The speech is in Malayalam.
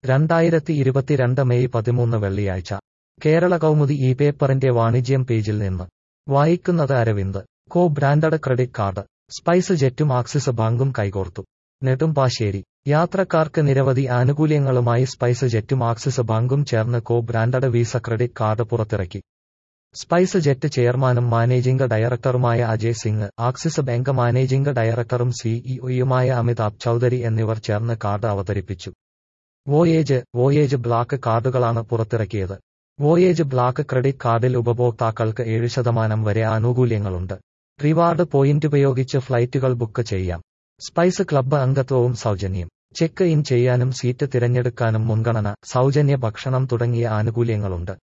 രണ്ടായിരത്തി ഇരുപത്തിരണ്ട് മെയ് പതിമൂന്ന് വെള്ളിയാഴ്ച കേരള കൗമുദി ഈ പേപ്പറിന്റെ വാണിജ്യം പേജിൽ നിന്ന് വായിക്കുന്നത് Aravind co branded credit card Spice ജെറ്റും ആക്സിസ് ബാങ്കും കൈകോർത്തു നെടുമ്പാശ്ശേരി യാത്രക്കാർക്ക് നിരവധി ആനുകൂല്യങ്ങളുമായി സ്പൈസ് ജെറ്റും ആക്സിസ് ബാങ്കും ചേർന്ന് co branded Visa credit card പുറത്തിറക്കി സ്പൈസ് ജെറ്റ് ചെയർമാനും മാനേജിംഗ് ഡയറക്ടറുമായ Ajay Singh Axis bank managing ഡയറക്ടറും സിഇഒയുമായ അമിതാഭ് ചൌധരി എന്നിവർ ചേർന്ന് കാർഡ് അവതരിപ്പിച്ചു വോയേജ് വോയേജ് ബ്ലാക്ക് കാർഡുകളാണ് പുറത്തിറക്കിയത് വോയേജ് ബ്ലാക്ക് ക്രെഡിറ്റ് കാർഡിൽ ഉപഭോക്താക്കൾക്ക് ഏഴ് ശതമാനം വരെ ആനുകൂല്യങ്ങളുണ്ട് റിവാർഡ് പോയിന്റ് ഉപയോഗിച്ച് ഫ്ലൈറ്റുകൾ ബുക്ക് ചെയ്യാം സ്പൈസ് ക്ലബ്ബ് അംഗത്വവും സൗജന്യം ചെക്ക് ഇൻ ചെയ്യാനും സീറ്റ് തിരഞ്ഞെടുക്കാനും മുൻഗണന സൗജന്യ ഭക്ഷണം തുടങ്ങിയ ആനുകൂല്യങ്ങളുണ്ട്